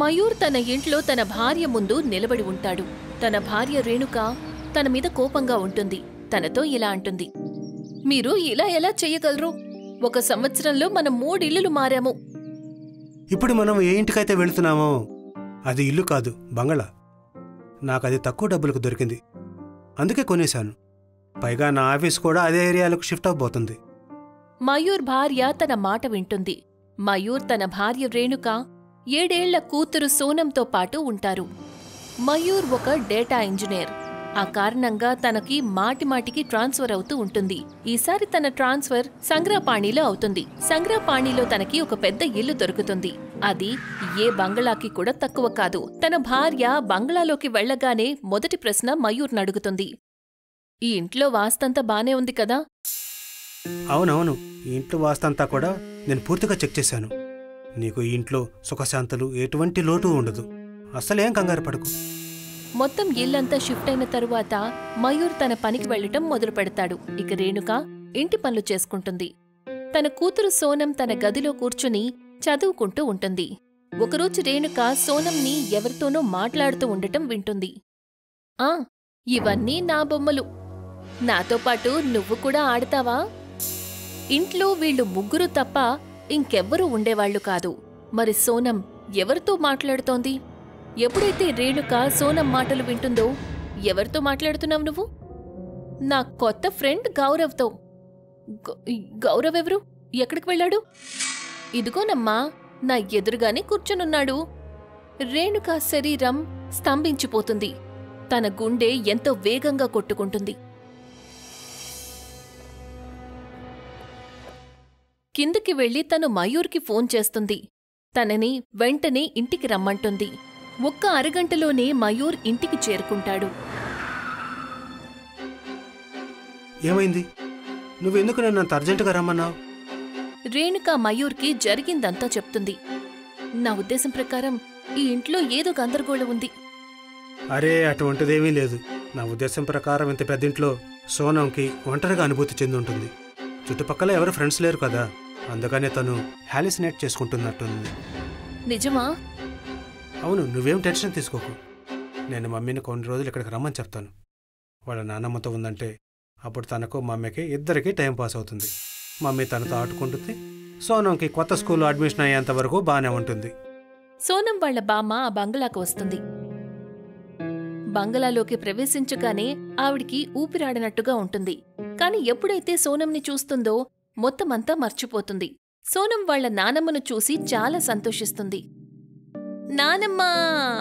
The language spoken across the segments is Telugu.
మయూర్ తన ఇంట్లో తన భార్య ముందు నిలబడి ఉంటాడు తన భార్య రేణుక తన మీద కోపంగా ఉంటుంది తనతో ఇలా అంటుంది మీరు ఇలా ఎలా చెయ్యగలరు ఒక సంవత్సరంలో మనం మూడిల్లులు మారాము ఇప్పుడు మనం ఏ ఇంటికైతే వెళుతున్నామో అది ఇల్లు కాదు బంగళా నాకు అది తక్కువ డబ్బులకు దొరికింది అందుకే కొనేశాను పైగా నా ఆఫీస్ కూడా అదే ఏరియాలకు షిఫ్ట్ అవబోతుంది మయూర్ భార్య తన మాట వింటుంది మయూర్ తన భార్య రేణుక ఏడేళ్ల కూతురు సోనంతో పాటు ఉంటారు మయూర్ ఒక డేటా ఇంజనీర్ ఆ కారణంగా తనకి మాటిమాటికి ట్రాన్స్ఫర్ అవుతూ ఉంటుంది ఈసారి తన ట్రాన్స్ఫర్ సంగ్రహపాణిలో అవుతుంది సంగ్రహపాణిలో తనకి ఒక పెద్ద ఇల్లు దొరుకుతుంది అది ఏ బంగళాకి కూడా తక్కువ కాదు తన భార్య బంగ్లాలోకి వెళ్ళగానే మొదటి ప్రశ్న మయూర్ నడుగుతుంది ఈ ఇంట్లో వాస్తంతా బానే ఉంది కదా అవునవును ఈ ఇంట్లో వాస్తంతా కూడా నేను పూర్తిగా చెక్ చేశాను నీకు ఈ ఇంట్లో సుఖశాంతులు ఎటువంటి లోటు ఉండదు అసలేం కంగారు పడకు మొత్తం ఇల్లంతా షిఫ్ట్ అయిన తరువాత మయూర్ తన పనికి వెళ్ళటం మొదలు పెడతాడు ఇక రేణుక ఇంటి పనులు చేసుకుంటుంది తన కూతురు సోనం తన గదిలో కూర్చుని చదువుకుంటూ ఉంటుంది ఒకరోజు రేణుక సోనంని ఎవరితోనో మాట్లాడుతూ ఉండటం వింటుంది ఆ ఇవన్నీ నా బొమ్మలు నాతో పాటు నువ్వు కూడా ఆడతావా ఇంట్లో వీళ్ళు ముగ్గురు తప్ప ఇంకెవ్వరూ ఉండేవాళ్లు కాదు మరి సోనం ఎవరితో మాట్లాడుతోంది ఎప్పుడైతే రేణుక సోనం మాటలు వింటుందో ఎవరితో మాట్లాడుతున్నావు నువ్వు నా కొత్త ఫ్రెండ్ గౌరవ్తో గ- గౌరవ్ ఎవరు ఎక్కడికి వెళ్ళాడు ఇదిగోనమ్మా నా ఎదురుగానే కూర్చునున్నాడు రేణుక శరీరం స్తంభించిపోతుంది తన గుండె ఎంతో వేగంగా కొట్టుకుంటుంది కిందకి వెళ్లి తను మయూర్కి ఫోన్ చేస్తుంది తనని వెంటనే ఇంటికి రమ్మంటుంది ఒక్క అరగంటలోనే మయూర్ ఇంటికి చేరుకుంటాడు ఏమైంది నువ్వెందుకు నన్ను అంత అర్జెంటుగా రమ్మన్నావు రేణుక మయూర్కి జరిగిందంతా చెప్తుంది నా ఉద్దేశం ప్రకారం ఈ ఇంట్లో ఏదో గందరగోళం ఉంది అరే అటువంటిదేమీ లేదు నా ఉద్దేశం ప్రకారం ఇంత పెద్దింట్లో సోనంకి ఒంటరిగా అనుభూతి చెంది ఉంటుంది చుట్టుపక్కల ఎవరు ఫ్రెండ్స్ లేరు కదా అందుకనే తను హాలిసినేట్ చేసుకుంటున్నట్టుంది నిజమా అవును నువ్వేం టెన్షన్ తీసుకోకు నేను మమ్మీని కొన్ని రోజులు ఇక్కడికి రమ్మని చెప్తాను వాళ్ళ నాన్నమ్మతో ఉందంటే అప్పుడు తనకు మమ్మీకి ఇద్దరికీ టైం పాస్ అవుతుంది మమ్మీ తనతో ఆడుకుంటుంది సోనంకి కొత్త స్కూల్లో అడ్మిషన్ అయ్యేంత వరకు బాగానే ఉంటుంది సోనం వాళ్ళ బామ్మ ఆ బంగ్లాకు వస్తుంది బంగ్లాలోకి ప్రవేశించగానే ఆవిడికి ఊపిరాడనట్టుగా ఉంటుంది కాని ఎప్పుడైతే సోనంని చూస్తుందో మొత్తమంతా మర్చిపోతుంది సోనం వాళ్ళ నానమ్మను చూసి చాలా సంతోషిస్తుంది నానమ్మా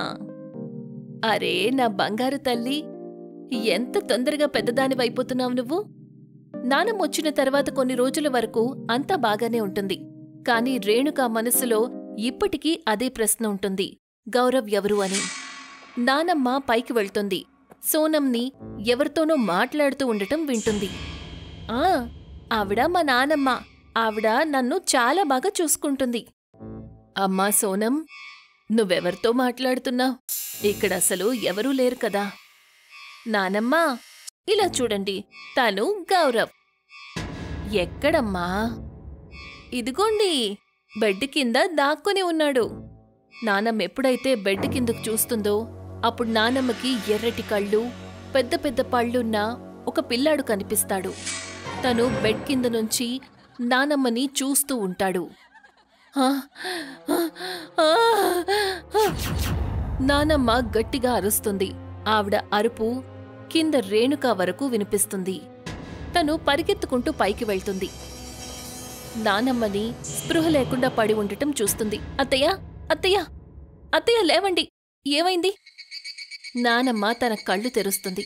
అరే నా బంగారు తల్లి ఎంత తొందరగా పెద్దదానివైపోతున్నావు నువ్వు నానమ్మ వచ్చిన తర్వాత కొన్ని రోజుల వరకు అంతా బాగానే ఉంటుంది కాని రేణుక మనసులో ఇప్పటికీ అదే ప్రశ్న ఉంటుంది గౌరవ్ ఎవరు అని నానమ్మ పైకి వెళ్తుంది సోనంని ఎవరితోనో మాట్లాడుతూ ఉండటం వింటుంది ఆ ఆవిడ మా నానమ్మ ఆవిడ నన్ను చాలా బాగా చూసుకుంటుంది అమ్మా సోనం నువ్వెవరితో మాట్లాడుతున్నావు ఇక్కడ అసలు ఎవరూ లేరు కదా నానమ్మ ఇలా చూడండి తను గౌరవ్ ఎక్కడమ్మా ఇదిగోండి బెడ్ కింద దాక్కుని ఉన్నాడు నానమ్మ ఎప్పుడైతే బెడ్ కిందకు చూస్తుందో అప్పుడు నానమ్మకి ఎర్రటి కళ్ళు పెద్ద పెద్ద పళ్ళున్న ఒక పిల్లాడు కనిపిస్తాడు తను బెడ్ కింద నుంచి నానమ్మని చూస్తూ ఉంటాడు ఆ, ఆ, ఆ, ఆ. నానమ్మ గట్టిగా అరుస్తుంది ఆవిడ అరుపు కింద రేణుక వరకు వినిపిస్తుంది తను పరిగెత్తుకుంటూ పైకి వెళ్తుంది నానమ్మని స్పృహ లేకుండా పడి ఉండటం చూస్తుంది అత్తయ్య అత్తయ్య అత్తయ్య లేవండి ఏమైంది నానమ్మ తన కళ్ళు తెరుస్తుంది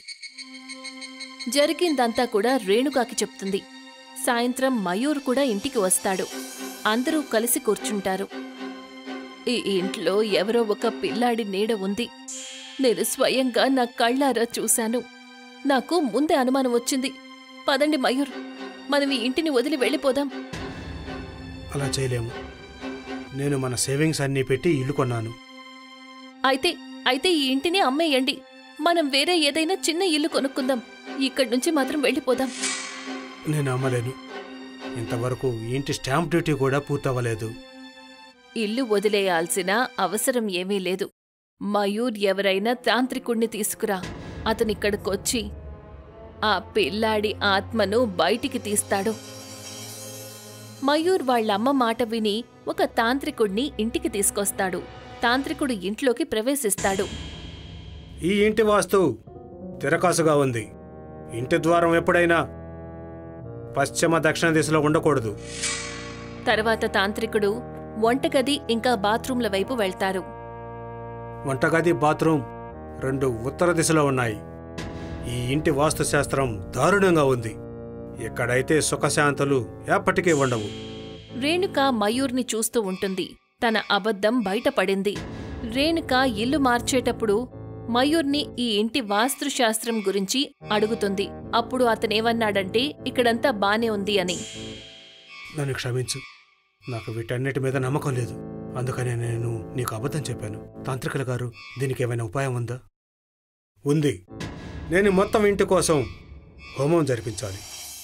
జరిగిందంతా కూడా రేణుకాకి చెప్తుంది సాయంత్రం మయూర్ కూడా ఇంటికి వస్తాడు అందరూ కలిసి కూర్చుంటారు ఈ ఇంట్లో ఎవరో ఒక పిల్లాడి నీడ ఉంది నేను స్వయంగా నా కళ్ళారా చూశాను నాకు ముందే అనుమానం వచ్చింది పదండి మయూర్ మనం ఈ ఇంటిని వదిలి వెళ్ళిపోదాం అలా చేయలేము నేను మన సేవింగ్స్ అన్నీ పెట్టి ఇల్లు కొన్నాను అయితే అయితే ఈ ఇంటిని అమ్మేయండి మనం వేరే ఏదైనా చిన్న ఇల్లు కొనుక్కుందాం ఇక్కడి నుంచి మాత్రం వెళ్ళిపోదాం నేను అమ్మలేను ఇంతవరకు ఈ ఇంటి స్టాంప్ డ్యూటీ కూడా పూర్తవ్వలేదు ఇల్లు వదిలేయాల్సిన అవసరం ఏమీ లేదు మయూర్ ఎవరైనా తాంత్రికుణ్ణి తీసుకురా అతనిక్కడికొచ్చి ఆ పిల్లాడి ఆత్మను బయటికి తీస్తాడు మయూర్ వాళ్ళమ్మ మాట విని ఒక తాంత్రికుణ్ణి ఇంటికి తీసుకొస్తాడు తాంత్రికుడు ఇంట్లోకి ప్రవేశిస్తాడు ఈ ఇంటి వాస్తు తిరకాసుగా ఉంది ఇంటి ద్వారం ఎప్పుడైనా పశ్చిమ దక్షిణ దిశలో ఉండకూడదు తర్వాత తాంత్రికుడు వంటగది ఇంకా బాత్రూంల వైపు వెళ్తారు వంటగది బాత్రూమ్ రెండు ఉత్తర దిశలో ఉన్నాయి ఈ ఇంటి వాస్తు శాస్త్రం దారుణంగా ఉంది ఎక్కడైతే సుఖశాంతులు ఎప్పటికీ ఉండవు రేణుక మయూర్ని చూస్తూ ఉంటుంది తన అబద్ధం బయటపడింది రేణుక ఇల్లు మార్చేటప్పుడు మయూర్ని ఈ ఇంటి వాస్తుశాస్త్రం గురించి అడుగుతుంది అప్పుడు అతనేమన్నాడంటే ఇక్కడంతా బానే ఉంది అని నన్ను క్షమించు నాకు వీటన్నిటి మీద నమ్మకం లేదు అందుకనే నేను నీకు అబద్ధం చెప్పాను తాంత్రికుల గారు దీనికి ఏమైనా ఉపాయం ఉందా ఉంది నేను మొత్తం ఇంటి కోసం హోమం జరిపించాలి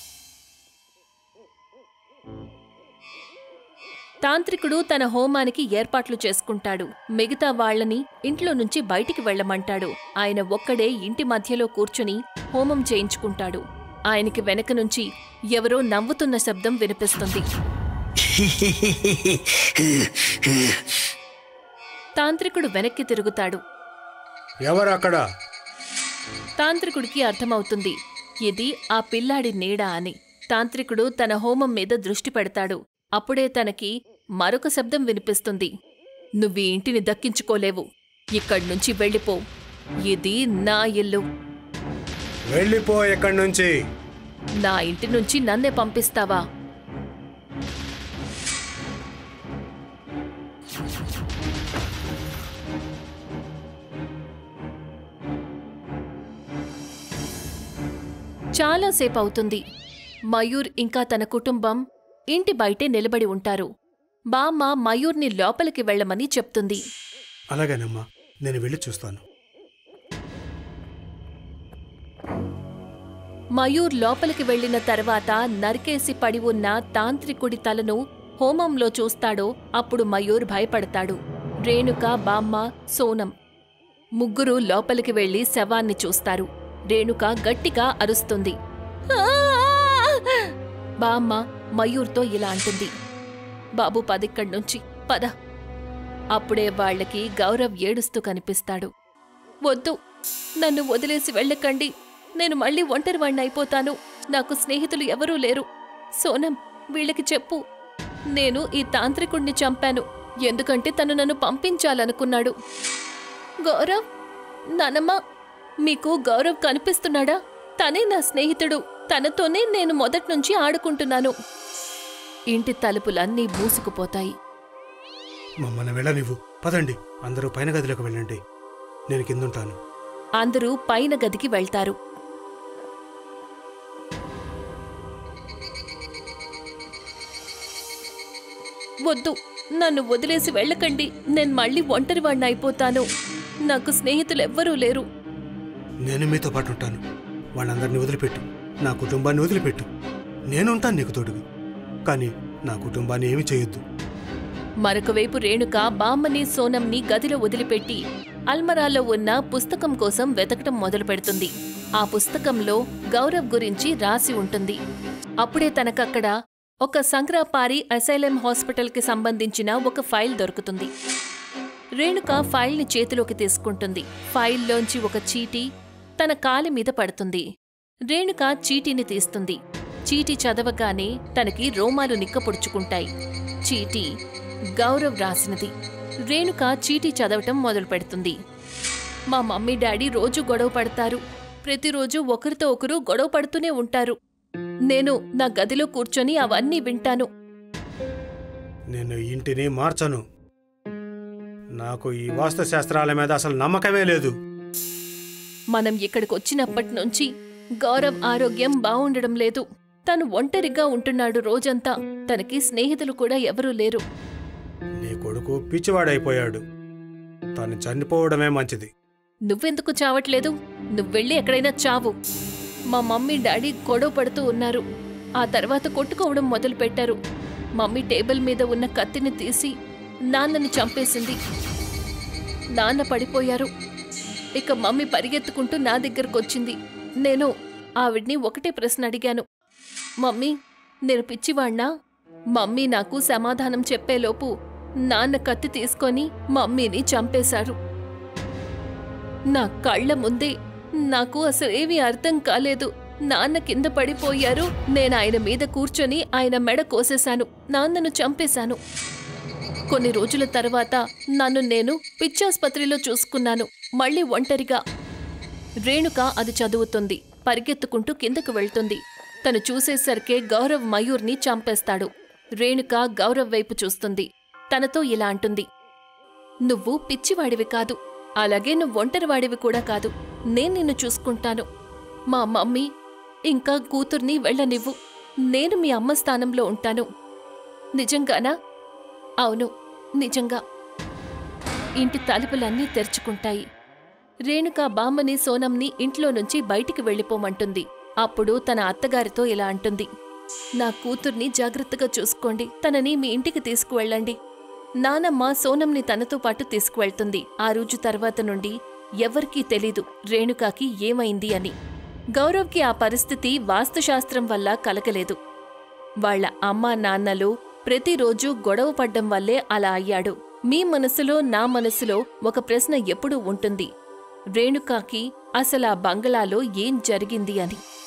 తాంత్రికుడు తన హోమానికి ఏర్పాట్లు చేసుకుంటాడు మిగతా వాళ్ళని ఇంట్లో నుంచి బయటికి వెళ్ళమంటాడు ఆయన ఒక్కడే ఇంటి మధ్యలో కూర్చుని హోమం చేయించుకుంటాడు ఆయనకి వెనక నుంచి ఎవరో నవ్వుతున్న శబ్దం వినిపిస్తుంది తాంత్రికుడు వెనక్కి తిరుగుతాడు ఎవరు అక్కడ తాంత్రికుడికి అర్థమవుతుంది ఇది ఆ పిల్లాడి నీడ అని తాంత్రికుడు తన హోమం మీద దృష్టి పెడతాడు అప్పుడే తనకి మరొక శబ్దం వినిపిస్తుంది నువ్వీ ఇంటిని దక్కించుకోలేవు ఇక్కడ్నుంచి వెళ్ళిపో ఇది నా ఇల్లు వెళ్ళిపో ఎక్కడి నుంచి నా ఇంటి నుంచి నన్నే పంపిస్తావా చాలాసేపు అవుతుంది మయూర్ ఇంకా తన కుటుంబం ఇంటి బయటే నిలబడి ఉంటారు బామ్మ మయూర్ని లోపలికి వెళ్ళమని చెప్తుంది అలాగేనమ్మా నేను వెళ్ళి చూస్తాను మయూర్ లోపలికి వెళ్ళిన తర్వాత నరికేసి పడి ఉన్న తాంత్రికుడి తలను హోమంలో చూస్తాడో అప్పుడు మయూర్ భయపడతాడు రేణుక బామ్మ సోనం ముగ్గురు లోపలికి వెళ్లి శవాన్ని చూస్తారు రేణుక గట్టిగా అరుస్తుంది "ఆ!" బామ్మ మయూర్తో ఇలా అంటుంది బాబు పదిక్కడి నుంచి పద అప్పుడే వాళ్ళకి గౌరవ్ ఏడుస్తూ కనిపిస్తాడు వద్దు నన్ను వదిలేసి వెళ్ళకండి నేను మళ్ళీ ఒంటరివాణ్ణి అయిపోతాను నాకు స్నేహితులు ఎవరూ లేరు సోనం వీళ్ళకి చెప్పు నేను ఈ తాంత్రికుణ్ణి చంపాను ఎందుకంటే తను నన్ను పంపించాలనుకున్నాడు గౌరవ్ నానమ్మ మీకు గౌరవ్ కనిపిస్తున్నాడా తనే నా స్నేహితుడు తనతోనే నేను మొదట్నుంచి ఆడుకుంటున్నాను ఇంటి తలుపులన్నీ మూసుకుపోతాయి మమ్మల్ని వెళ్ళనివ్వు పదండి అందరూ పైన గదిలోకి వెళ్ళండి నేను కిందుంటాను అందరూ పైన గదికి వెళ్తారు వద్దు నన్ను వదిలేసి వెళ్ళకండి నేను మళ్ళీ ఒంటరివాణ్ణి అయిపోతాను నాకు స్నేహితులెవ్వరూ లేరు నేను మీతో పాటు ఉంటాను వాళ్ళందరినీ వదిలిపెట్టు నా కుటుంబాన్ని వదిలిపెట్టు నేనుంటాను నీకు తోడుగా కానీ నా కుటుంబాన్ని ఏమి చేయొద్దు మరొక వైపు రేణుక బామ్మని సోనంని గదిలో వదిలిపెట్టి అల్మరాలో ఉన్న పుస్తకం కోసం వెతకటం మొదలు పెడుతుంది ఆ పుస్తకంలో గౌరవ్ గురించి రాసి ఉంటుంది అప్పుడే తనకక్కడ ఒక సంగ్రాపారి అసైలం హాస్పిటల్కి సంబంధించిన ఒక ఫైల్ దొరుకుతుంది రేణుక ఫైల్ని చేతిలోకి తీసుకుంటుంది ఫైల్లోంచి ఒక చీటీ తన కాలి మీద పడుతుంది రేణుక చీటీని తీస్తుంది చీటీ చదవగానే తనకి రోమాలు నిక్కపొడుచుకుంటాయి చీటీ గౌరవ్ రాసినది రేణుక చీటీ చదవటం మొదలు పెడుతుంది మా మమ్మీ డాడీ రోజు గొడవ పడతారు ప్రతిరోజు ఒకరితో ఒకరు గొడవ పడుతూనే ఉంటారు నేను నా గదిలో కూర్చొని అవన్నీ వింటాను నేను ఈ ఇంటిని మార్చను నాకు ఈ వాస్తు శాస్త్రాల మీద అసలు నమ్మకమే లేదు మనం ఇక్కడికి వచ్చినప్పటి నుంచి గౌరవ్ ఆరోగ్యం బావుండడం లేదు తను ఒంటరిగా ఉంటున్నాడు రోజంతా తనకి స్నేహితులు కూడా ఎవరూ లేరు నీ కొడుకు పిచ్చివాడైపోయాడు తను చనిపోవడమే మంచిది నువ్వెందుకు చావట్లేదు నువ్వెళ్ళి ఎక్కడైనా చావు మా మమ్మీ డాడీ గొడవ పడుతూ ఉన్నారు ఆ తర్వాత కొట్టుకోవడం మొదలుపెట్టారు మమ్మీ టేబుల్ మీద ఉన్న కత్తిని తీసి నాన్నని చంపేసింది నాన్న పడిపోయారు ఇక మమ్మీ పరిగెత్తుకుంటూ నా దగ్గరకొచ్చింది నేను ఆవిడ్ని ఒకటే ప్రశ్న అడిగాను మమ్మీ నేను పిచ్చివాణ్ణా మమ్మీ నాకు సమాధానం చెప్పేలోపు నాన్న కత్తి తీసుకొని మమ్మీని చంపేశారు నా కళ్ళ ముందే నాకు అసలేమీ అర్థం కాలేదు నాన్న కింద పడిపోయారు నేను ఆయన మీద కూర్చొని ఆయన మెడ కోసేశాను నాన్నను చంపేశాను కొన్ని రోజుల తర్వాత నన్ను నేను పిచ్చాసుపత్రిలో చూసుకున్నాను మళ్ళీ ఒంటరిగా రేణుక అది చదువుతుంది పరిగెత్తుకుంటూ కిందకు వెళ్తుంది తను చూసేసరికే గౌరవ్ మయూర్ని చంపేస్తాడు రేణుక గౌరవ్ వైపు చూస్తుంది తనతో ఇలా అంటుంది నువ్వు పిచ్చివాడివి కాదు అలాగే నువ్వు ఒంటరివాడివి కూడా కాదు నేను నిన్ను చూసుకుంటాను మా మమ్మీ ఇంకా కూతుర్ని వెళ్ళనివ్వు నేను మీ అమ్మ స్థానంలో ఉంటాను నిజంగానా అవును నిజంగా ఇంటి తలుపులన్నీ తెరుచుకుంటాయి రేణుక బామ్మని సోనంని ఇంట్లో నుంచి బయటికి వెళ్ళిపోమంటుంది అప్పుడు తన అత్తగారితో ఇలా అంటుంది నా కూతుర్ని జాగ్రత్తగా చూసుకోండి తనని మీ ఇంటికి తీసుకువెళ్ళండి నానమ్మ సోనంని తనతో పాటు తీసుకువెళ్తుంది ఆ రోజు తర్వాత నుండి ఎవరికీ తెలీదు రేణుకాకి ఏమైంది అని గౌరవ్కి ఆ పరిస్థితి వాస్తుశాస్త్రం వల్ల కలగలేదు వాళ్ళ అమ్మా నాన్నలు ప్రతిరోజు గొడవ పడ్డం వల్లే అలా అయ్యాడు మీ మనసులో నా మనసులో ఒక ప్రశ్న ఎప్పుడూ ఉంటుంది రేణుకాకి అసలా బంగళాలో ఏం జరిగింది అని